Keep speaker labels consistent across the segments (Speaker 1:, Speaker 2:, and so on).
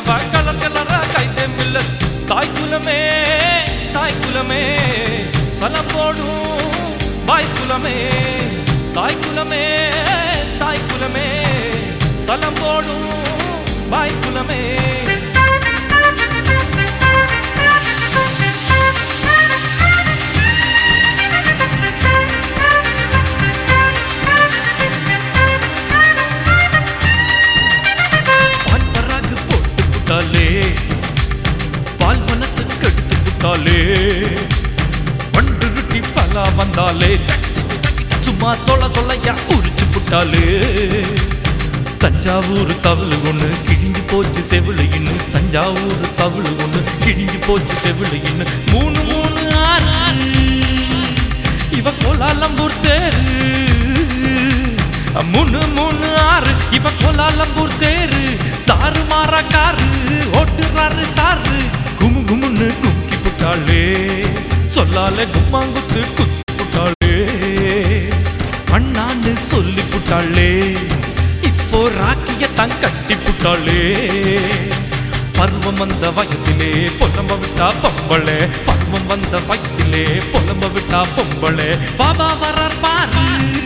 Speaker 1: வா கலர் கலரா கைதே மில்ல தாய் குலமே தாய் குலமே சலம் போடும் பாய்ஸ் குலமே தாய் குலமே தாய் குலமே சலம் போடும் பாய்ஸ் குலமே பால் பராகு போட்டு புட்டாலே பால் மனசு கெடுத்து புட்டாலே வண்டு ருட்டி பலா வந்தாலே சும்மா தொலை தொலையா உரிச்சு புட்டாலே தஞ்சாவூர் தவளு ஒண்ணு கிழிஞ்சு போச்சு செவிலு இன்னும் தஞ்சாவூர் தவளு ஒண்ணு கிழிஞ்சு போச்சு செவிலு இன்னும் மூணு மூணு ஆறு ஆறு இவ கோலாலம்பூர் தேரு மூணு மூணு ஆறு இவ கோலாலம்பூர் தேரு தாறு மாறா காரு ஓட்டுறாரு சாரு குமு குமுன்னு கும்கி புட்டாளே சொல்லால கும்மாங்குத்து குத்து புட்டாளே அண்ணான்னு சொல்லி புட்டாளே இப்போ ராக்கிய தான் கட்டி புட்டாளே பருவம் வந்த வயசிலே பொலம்ப விட்டா பொம்பளே பருவம் வந்த வயசிலே பொலம்ப விட்டா பொம்பளே பாபா வரார் பாரு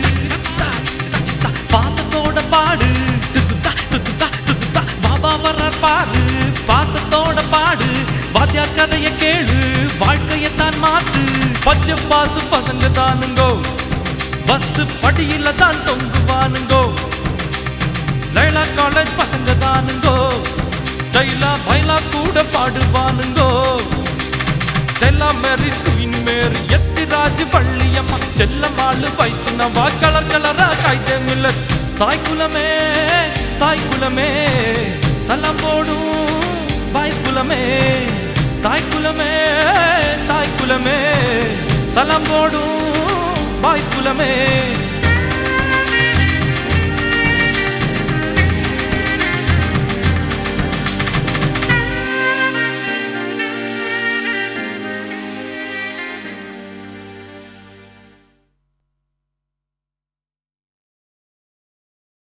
Speaker 1: பாசத்தோட பாடு துதுதா, துதுதா, துதுதா. பாபா வரார் பாரு பாசத்தோட பாடு வாத்தியார் கதைய கேளு வாழ்க்கையத்தான் மாத்து பச்சை பாசு பசங்க தானுங்கோ பஸ் படியில தான் தொங்குவானுங்கோ லைலா காலேஜ் பசங்க தானுங்கோ ஸ்டைலா பைலா கூட பாடுவானுங்கோ Stella Mary queen Mary Ethiraj பள்ளியம்மா செல்லம்மாளு வைத்துனவா கலர் கலரா காய்தே மில்ல தாய் குலமே தாய் குலமே சலம் போடும் பாய் குலமே தாய் குலமே தாய் குலமே சலம் போடும் பாய்ஸ் குலமே